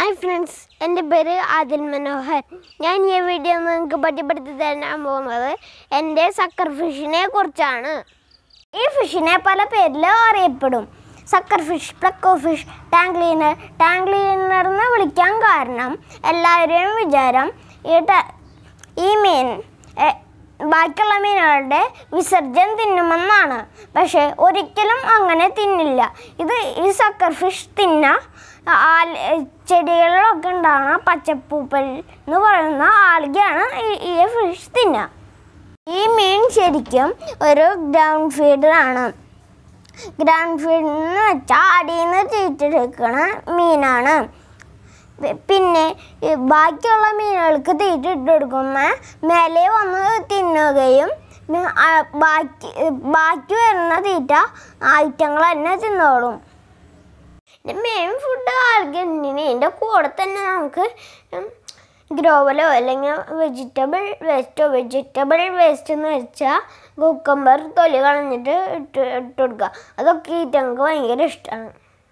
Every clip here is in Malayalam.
ഹായ് ഫ്രണ്ട്സ് എൻ്റെ പേര് ആദിൽ മനോഹർ ഞാൻ ഈ വീഡിയോ നിങ്ങൾക്ക് പരിചയപ്പെടുത്തി തരാൻ പോകുന്നത് എൻ്റെ സക്കർ ഫിഷിനെ കുറിച്ചാണ് ഈ ഫിഷിനെ പല പേരിൽ അറിയപ്പെടും sucker fish pleco fish tank cleaner tank cleaner എന്ന് വിളിക്കാൻ കാരണം എല്ലാവരുടെയും വിചാരം ഈ ട- ഈ മീൻ എ, ബാക്കിയുള്ള മീനുകളുടെ വിസർജനം തിന്നുമെന്നാണ് പക്ഷേ ഒരിക്കലും അങ്ങനെ തിന്നില്ല ഇത് ഈ സക്കർ ഫിഷ് തിന്ന ആൽ ചെടികളിലൊക്കെ ഉണ്ടാകുന്ന പച്ചപ്പൂപ്പൽ എന്ന് പറയുന്ന ആൽഗയാണ് ഈ- ഈ ഫിഷ് തിന്നുക ഈ മീൻ ശരിക്കും ഒരു ഗ്രൗണ്ട് ഫീഡറാണ് ഗ്രൗണ്ട് ഫീഡ് എന്ന് വെച്ചാൽ അടിയിൽ നിന്ന് തീറ്റെടുക്കണ മീനാണ് പി- പിന്നെ ഈ ബാക്കിയുള്ള മീനുകൾക്ക് തീറ്റ ഇട്ട് കൊടുക്കുമ്പോൾ മേലെ വന്ന് തിന്നുകയും മി- ആ ബാക്കി ബാക്കി വരുന്ന തീറ്റ ഐറ്റങ്ങൾ തന്നെ തിന്നോളും മെയിൻ ഫുഡ് ആർഗന്റിന് ഇതിൻ്റെ കൂടെ തന്നെ നമുക്ക് ഗ്രോവലോ അല്ലെങ്കിൽ വെജിറ്റബിൾ വേസ്റ്റോ വെജിറ്റബിൾ വേസ്റ്റ് എന്ന് വെച്ചാൽ കുക്കമ്പർ തൊലി കളഞ്ഞിട്ട് ഇട്ട് ഇട്ട് കൊടുക്കുക അതൊക്കെ ഈറ്റങ്ങൾക്ക് ഭയങ്കര ഇഷ്ടമാണ്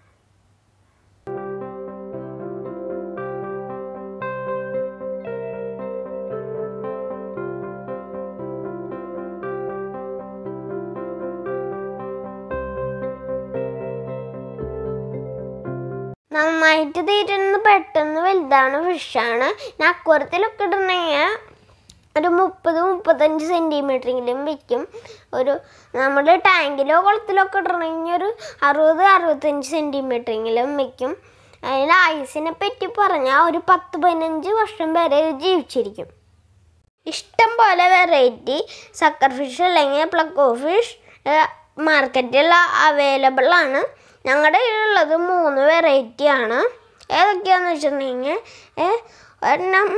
നന്നായിട്ട് തീറ്റുന്നത് പെട്ടെന്ന് വലുതാണ് ഫിഷാണ് ഞാൻ അക്വറത്തിലൊക്കെ ഇടണമെങ്കിൽ ഒരു മുപ്പത് മുപ്പത്തഞ്ച് സെൻറ്റിമീറ്ററെങ്കിലും വയ്ക്കും ഒരു നമ്മുടെ ടാങ്കിലോ കുളത്തിലൊക്കെ ഇടണമെങ്കിൽ ഒരു അറുപത് അറുപത്തഞ്ച് സെൻറ്റിമീറ്ററെങ്കിലും വയ്ക്കും അതിൽ ആയുസിനെ പറ്റി പറഞ്ഞാൽ ഒരു പത്ത് പതിനഞ്ച് വർഷം വരെ ഇത് ജീവിച്ചിരിക്കും ഇഷ്ടം പോലെ വെറൈറ്റി സക്കർ ഫിഷ് അല്ലെങ്കിൽ പ്ലക്കോ ഫിഷ് മാർക്കറ്റിൽ അവൈലബിൾ ആണ് ഞങ്ങളുടെ കയ്യിലുള്ളത് മൂന്ന് വെറൈറ്റി ആണ് ഏതൊക്കെയാണെന്ന് വെച്ചിട്ടുണ്ടെങ്കിൽ ഏ, ഒരെണ്ണം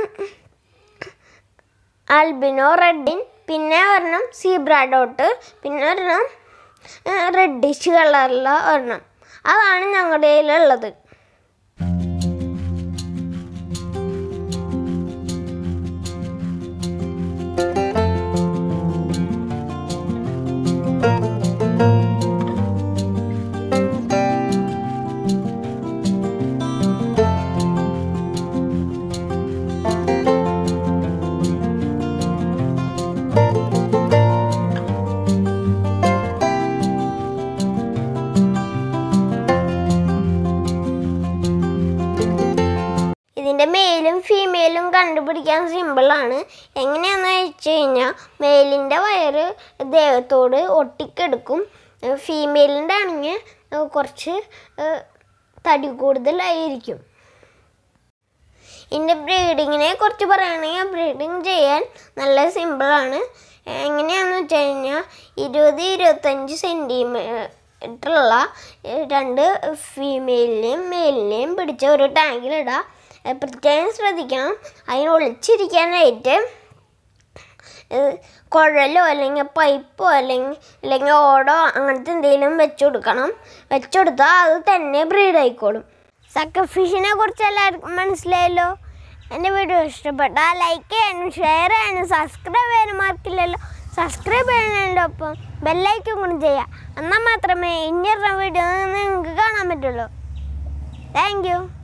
ആൽബിനോ റെഡിൻ പിന്നെ ഒരെണ്ണം സീബ്ര ഡോട്ട് പിന്നെ ഒരെണ്ണം റെഡിഷ് കളറിലുള്ള ഒരെണ്ണം അതാണ് ഞങ്ങളുടെ കയ്യിലുള്ളത് ഇതിൻ്റെ മെയിലും ഫീമെയിലും കണ്ടുപിടിക്കാൻ സിമ്പിളാണ് എങ്ങനെയാണെന്ന് വെച്ച് കഴിഞ്ഞാൽ മെയിലിൻ്റെ വയറ് ദേഹത്തോട് ഒട്ടിക്കെടുക്കും ഫീമെയിലിൻ്റെ ആണെങ്കിൽ ഏഹ്, കുറച്ച് ഏഹ്, തടി കൂടുതലായിരിക്കും ഇതിൻ്റെ ബ്രീഡിങ്ങിനെ കുറിച്ച് പറയുകയാണെങ്കിൽ ബ്രീഡിങ് ചെയ്യാൻ നല്ല സിമ്പിളാണ് എങ്ങനെയാണെന്ന് വെച്ച് കഴിഞ്ഞാൽ ഇരുപത് ഇരുപത്തഞ്ച് സെൻറ്റിമീറ്ററുള്ള രണ്ട് ഫീമെയിലിനെയും മെയിലിനെയും പിടിച്ച ഒരു ടാങ്കിലിടുക ഏ, പ്രത്യേകം ശ്രദ്ധിക്കണം അതിന് ഒളിച്ചിരിക്കാനായിട്ട് ഏഹ്, കുഴലോ അല്ലെങ്കിൽ പൈപ്പോ അല്ലെങ്കിൽ അല്ലെങ്കിൽ ഓടോ അങ്ങനത്തെ എന്തെങ്കിലും വെച്ച് കൊടുക്കണം വെച്ച് കൊടുത്താൽ അത് തന്നെ ബ്രീഡ് ആയിക്കോളും സക്കർ ഫിഷിനെ കുറിച്ച് എല്ലാവർക്കും മനസ്സിലായല്ലോ എൻ്റെ വീഡിയോ ഇഷ്ടപ്പെട്ടാൽ ലൈക്ക് ചെയ്യാനും ഷെയർ ചെയ്യാനും സബ്സ്ക്രൈബ് ചെയ്യാനും മാർക്കില്ലല്ലോ സബ്സ്ക്രൈബ് ചെയ്യുന്നതിൻ്റെ ഒപ്പം ബെല്ലൈക്കും കൂടി ചെയ്യാം എന്നാൽ മാത്രമേ ഇനിയുള്ള വീഡിയോ നിങ്ങൾക്ക് കാണാൻ പറ്റുള്ളൂ താങ്ക് യു